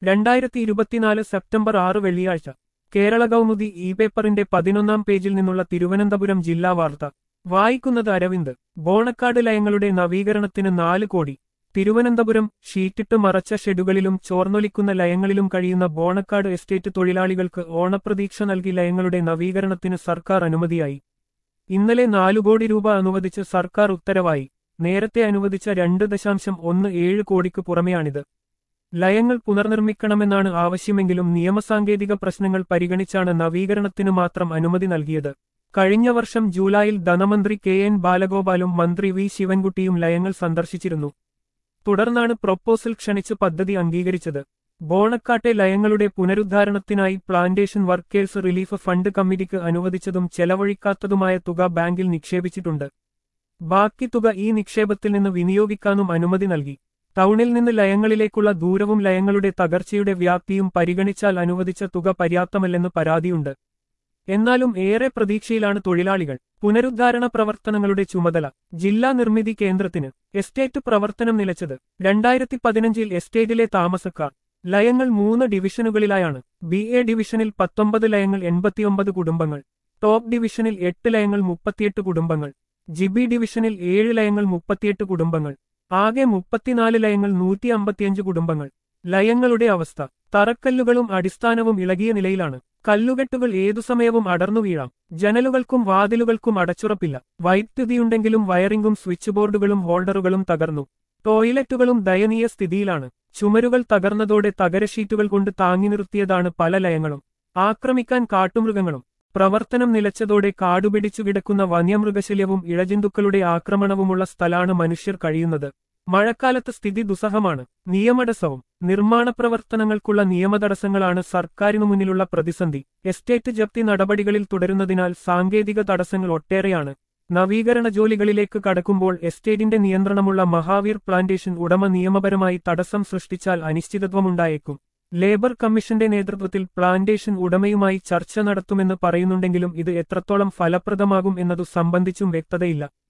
രണ്ടായിരത്തി ഇരുപത്തിനാല് സെപ്റ്റംബർ ആറ് വെള്ളിയാഴ്ച കേരള കൗമുദി ഇ പേപ്പറിന്റെ പതിനൊന്നാം പേജിൽ നിന്നുള്ള തിരുവനന്തപുരം ജില്ലാ വാർത്ത വായിക്കുന്നത് അരവിന്ദ് ബോണക്കാട് ലയങ്ങളുടെ നവീകരണത്തിന് നാല് കോടി തിരുവനന്തപുരം ഷീറ്റിട്ട് മറച്ച ഷെഡുകളിലും ചോർന്നൊലിക്കുന്ന ലയങ്ങളിലും കഴിയുന്ന ബോണക്കാട് എസ്റ്റേറ്റ് തൊഴിലാളികൾക്ക് ഓണപ്രതീക്ഷ നൽകി ലയങ്ങളുടെ നവീകരണത്തിന് സർക്കാർ അനുമതിയായി ഇന്നലെ നാലു കോടി രൂപ അനുവദിച്ച് സർക്കാർ ഉത്തരവായി നേരത്തെ അനുവദിച്ച രണ്ട് ദശാംശം ഒന്ന് ഏഴ് കോടിക്ക് പുറമെയാണിത് ലയങ്ങൾ പുനർനിർമ്മിക്കണമെന്നാണ് ആവശ്യമെങ്കിലും നിയമസാങ്കേതിക പ്രശ്നങ്ങൾ പരിഗണിച്ചാണ് നവീകരണത്തിനു മാത്രം അനുമതി നൽകിയത് കഴിഞ്ഞ വർഷം ജൂലൈയിൽ ധനമന്ത്രി കെ എൻ ബാലഗോപാലും മന്ത്രി വി ശിവൻകുട്ടിയും ലയങ്ങൾ സന്ദർശിച്ചിരുന്നു തുടർന്നാണ് പ്രൊപ്പോസൽ ക്ഷണിച്ച് പദ്ധതി അംഗീകരിച്ചത് ബോണക്കാട്ടെ ലയങ്ങളുടെ പുനരുദ്ധാരണത്തിനായി പ്ലാന്റേഷൻ വർക്കേഴ്സ് റിലീഫ് ഫണ്ട് കമ്മിറ്റിക്ക് അനുവദിച്ചതും ചെലവഴിക്കാത്തതുമായ തുക ബാങ്കിൽ നിക്ഷേപിച്ചിട്ടുണ്ട് ബാക്കി തുക ഈ നിക്ഷേപത്തിൽ നിന്ന് വിനിയോഗിക്കാനും അനുമതി നൽകി ടൗണിൽ നിന്ന് ലയങ്ങളിലേക്കുള്ള ദൂരവും ലയങ്ങളുടെ തകർച്ചയുടെ വ്യാപ്തിയും പരിഗണിച്ചാൽ അനുവദിച്ച തുക പര്യാപ്തമല്ലെന്ന് പരാതിയുണ്ട് എന്നാലും ഏറെ പ്രതീക്ഷയിലാണ് തൊഴിലാളികൾ പുനരുദ്ധാരണ പ്രവർത്തനങ്ങളുടെ ചുമതല ജില്ലാ നിർമ്മിതി കേന്ദ്രത്തിന് എസ്റ്റേറ്റ് പ്രവർത്തനം നിലച്ചത് രണ്ടായിരത്തി പതിനഞ്ചിൽ എസ്റ്റേറ്റിലെ താമസക്കാർ ലയങ്ങൾ മൂന്ന് ഡിവിഷനുകളിലായാണ് ബി എ ഡിവിഷനിൽ പത്തൊമ്പത് ലയങ്ങൾ എൺപത്തിയൊമ്പത് കുടുംബങ്ങൾ ടോപ്പ് ഡിവിഷനിൽ എട്ട് ലയങ്ങൾ മുപ്പത്തിയെട്ട് കുടുംബങ്ങൾ ജിബി ഡിവിഷനിൽ ഏഴ് ലയങ്ങൾ മുപ്പത്തിയെട്ട് കുടുംബങ്ങൾ ആകെ മുപ്പത്തിനാല് ലയങ്ങൾ നൂറ്റി അമ്പത്തിയഞ്ച് കുടുംബങ്ങൾ ലയങ്ങളുടെ അവസ്ഥ തറക്കല്ലുകളും അടിസ്ഥാനവും ഇളകിയ നിലയിലാണ് കല്ലുകെട്ടുകൾ ഏതു സമയവും അടർന്നു വീഴാം ജനലുകൾക്കും വാതിലുകൾക്കും അടച്ചുറപ്പില്ല വൈദ്യുതിയുണ്ടെങ്കിലും വയറിംഗും സ്വിച്ച് ബോർഡുകളും ഹോൾഡറുകളും തകർന്നു ടോയ്ലറ്റുകളും ദയനീയ സ്ഥിതിയിലാണ് ചുമരുകൾ തകർന്നതോടെ തകരഷീറ്റുകൾ കൊണ്ട് താങ്ങി നിർത്തിയതാണ് പല ലയങ്ങളും ആക്രമിക്കാൻ കാട്ടുമൃഗങ്ങളും പ്രവർത്തനം നിലച്ചതോടെ കാടുപിടിച്ചു കിടക്കുന്ന വന്യമൃഗശല്യവും ഇഴജന്തുക്കളുടെ ആക്രമണവുമുള്ള സ്ഥലാണ് മനുഷ്യർ കഴിയുന്നത് മഴക്കാലത്ത് സ്ഥിതി ദുസ്സഹമാണ് നിയമതടസ്സവും നിർമ്മാണ പ്രവർത്തനങ്ങൾക്കുള്ള നിയമതടസ്സങ്ങളാണ് സർക്കാരിനു മുന്നിലുള്ള പ്രതിസന്ധി എസ്റ്റേറ്റ് ജപ്തി നടപടികളിൽ തുടരുന്നതിനാൽ സാങ്കേതിക തടസ്സങ്ങൾ ഒട്ടേറെയാണ് നവീകരണ ജോലികളിലേക്ക് കടക്കുമ്പോൾ എസ്റ്റേറ്റിന്റെ നിയന്ത്രണമുള്ള മഹാവീർ പ്ലാന്റേഷൻ ഉടമ നിയമപരമായി തടസ്സം സൃഷ്ടിച്ചാൽ അനിശ്ചിതത്വമുണ്ടായേക്കും ലേബർ കമ്മീഷന്റെ നേതൃത്വത്തിൽ പ്ലാന്റേഷൻ ഉടമയുമായി ചർച്ച നടത്തുമെന്ന് പറയുന്നുണ്ടെങ്കിലും ഇത് എത്രത്തോളം ഫലപ്രദമാകും എന്നതു സംബന്ധിച്ചും വ്യക്തതയില്ല